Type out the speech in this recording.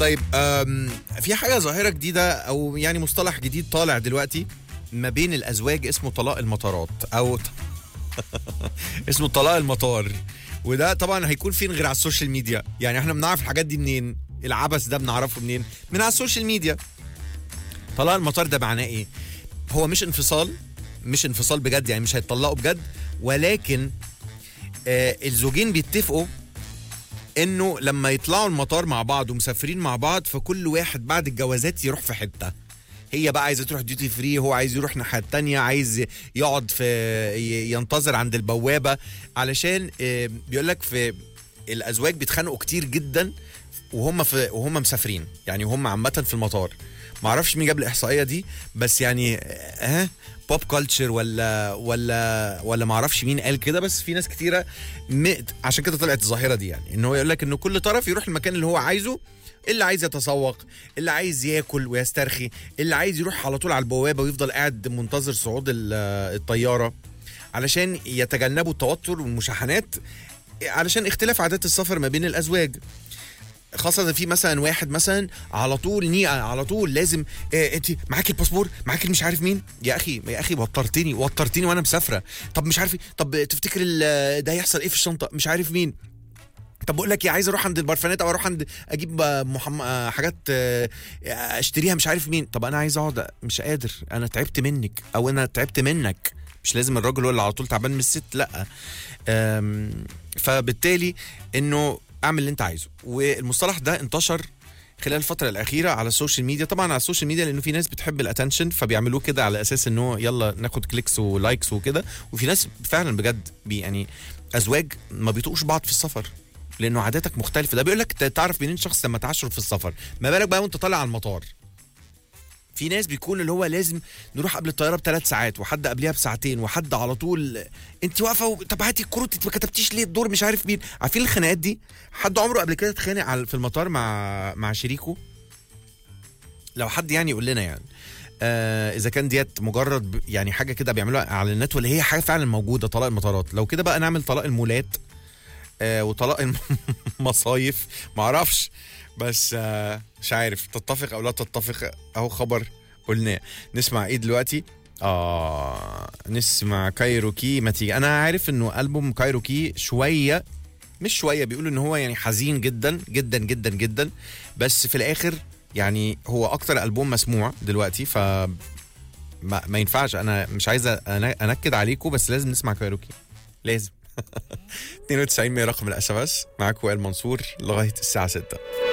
طيب أم، في حاجه ظاهره جديده او يعني مصطلح جديد طالع دلوقتي ما بين الازواج اسمه طلاق المطارات او اسمه طلاق المطار وده طبعا هيكون فين غير على السوشيال ميديا يعني احنا بنعرف الحاجات دي منين العبث ده بنعرفه منين من على السوشيال ميديا طلاق المطار ده معناه ايه هو مش انفصال مش انفصال بجد يعني مش هيتطلقوا بجد ولكن آه الزوجين بيتفقوا انه لما يطلعوا المطار مع بعض ومسافرين مع بعض فكل واحد بعد الجوازات يروح في حته هي بقى عايزه تروح ديوتي فري هو عايز يروح ناحيه تانية عايز يقعد في ي- ينتظر عند البوابه علشان آه، بيقول لك في الازواج بيتخانقوا كتير جدا وهم في وهم مسافرين يعني هم عامه في المطار ما اعرفش مين جاب الاحصائيه دي بس يعني ها بوب كلتشر ولا ولا ولا ما اعرفش مين قال كده بس في ناس كتيره م... عشان كده طلعت الظاهره دي يعني ان هو يقول لك ان كل طرف يروح المكان اللي هو عايزه اللي عايز يتسوق اللي عايز ياكل ويسترخي اللي عايز يروح على طول على البوابه ويفضل قاعد منتظر صعود ال- الطياره علشان يتجنبوا التوتر والمشاحنات علشان اختلاف عادات السفر ما بين الازواج خاصة في مثلا واحد مثلا على طول نيقة على طول لازم إيه انت معاكي الباسبور معاكي مش عارف مين يا اخي يا اخي وترتني وترتني وانا مسافرة طب مش عارف إيه، طب تفتكر ال- ده هيحصل ايه في الشنطة مش عارف مين طب بقول لك ايه عايز اروح عند البرفانات او اروح عند اجيب آه، محم... آه، حاجات آه، اشتريها مش عارف مين طب انا عايز اقعد مش قادر انا تعبت منك او انا تعبت منك مش لازم الراجل هو اللي على طول تعبان من الست لا أم، فبالتالي انه اعمل اللي انت عايزه والمصطلح ده انتشر خلال الفترة الأخيرة على السوشيال ميديا طبعا على السوشيال ميديا لأنه في ناس بتحب الاتنشن فبيعملوه كده على أساس إنه يلا ناخد كليكس ولايكس وكده وفي ناس فعلا بجد بي يعني أزواج ما بيطوقوش بعض في السفر لأنه عاداتك مختلفة ده بيقول لك تعرف منين شخص لما تعاشروا في السفر ما بالك بقى وأنت طالع على المطار في ناس بيكون اللي هو لازم نروح قبل الطياره بثلاث ساعات وحد قبلها بساعتين وحد على طول انت واقفه و... طب هاتي الكروت انت ما كتبتيش ليه الدور مش عارف مين عارفين الخناقات دي حد عمره قبل كده اتخانق على في المطار مع مع شريكه لو حد يعني يقول لنا يعني آه اذا كان ديت مجرد ب- يعني حاجه كده بيعملوها على النت ولا هي حاجه فعلا موجوده طلاق المطارات لو كده بقى نعمل طلاق المولات آه وطلاق المصايف معرفش بس آه مش عارف تتفق او لا تتفق اهو خبر قلناه نسمع ايه دلوقتي اه نسمع كايروكي ما تيجي انا عارف انه البوم كايروكي شويه مش شويه بيقولوا ان هو يعني حزين جدا جدا جدا جدا بس في الاخر يعني هو اكتر البوم مسموع دلوقتي ف ما, ما ينفعش انا مش عايز أنا- انكد عليكم بس لازم نسمع كايروكي لازم 92 100 رقم الاس ام اس معاكم وائل منصور لغايه الساعه 6